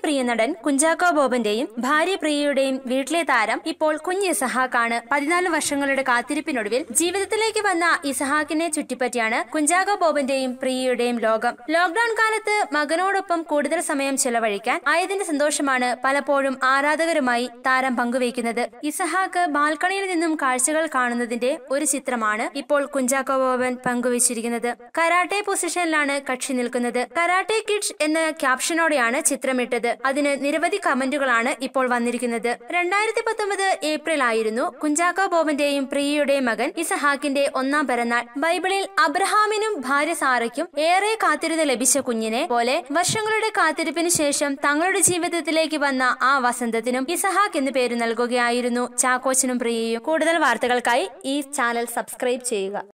പ്രിയ നടൻ കുഞ്ചാക്കോ ബോബന്റെയും ഭാര്യ പ്രിയയുടെയും വീട്ടിലെ താരം ഇപ്പോൾ കുഞ്ഞ് ഇസഹാക്കാണ് പതിനാല് വർഷങ്ങളുടെ കാത്തിരിപ്പിനൊടുവിൽ ജീവിതത്തിലേക്ക് വന്ന ഇസഹാക്കിനെ ചുറ്റിപ്പറ്റിയാണ് കുഞ്ചാക്കോ ബോബന്റെയും പ്രിയയുടെയും ലോകം ലോക്ഡൌൺ കാലത്ത് മകനോടൊപ്പം കൂടുതൽ സമയം ചെലവഴിക്കാൻ ആയതിന്റെ സന്തോഷമാണ് പലപ്പോഴും ആരാധകരുമായി താരം പങ്കുവയ്ക്കുന്നത് ഇസഹാക്ക് ബാൽക്കണിയിൽ നിന്നും കാഴ്ചകൾ കാണുന്നതിന്റെ ഒരു ചിത്രമാണ് ഇപ്പോൾ കുഞ്ചാക്കോ ബോബൻ പങ്കുവച്ചിരിക്കുന്നത് കരാട്ടെ പൊസിഷനിലാണ് കക്ഷി നിൽക്കുന്നത് കരാട്ടെ കിഡ്സ് എന്ന ക്യാപ്ഷനോടെയാണ് ചിത്രമിട്ടത് അതിന് നിരവധി കമന്റുകളാണ് ഇപ്പോൾ വന്നിരിക്കുന്നത് രണ്ടായിരത്തി പത്തൊമ്പത് ഏപ്രിൽ ആയിരുന്നു കുഞ്ചാക്കോ ബോബന്റെയും പ്രിയയുടെയും മകൻ ഇസഹാക്കിന്റെ ഒന്നാം പിറന്നാൾ ബൈബിളിൽ അബ്രഹാമിനും ഭാര്യ സാറയ്ക്കും ഏറെ കാത്തിരുന്ന് ലഭിച്ച കുഞ്ഞിനെ പോലെ വർഷങ്ങളുടെ കാത്തിരിപ്പിന് ശേഷം തങ്ങളുടെ ജീവിതത്തിലേക്ക് വന്ന ആ വസന്തത്തിനും ഇസഹാക്ക് എന്ന് പേര് നൽകുകയായിരുന്നു ചാക്കോച്ചനും പ്രിയയും കൂടുതൽ വാർത്തകൾക്കായി ഈ ചാനൽ സബ്സ്ക്രൈബ് ചെയ്യുക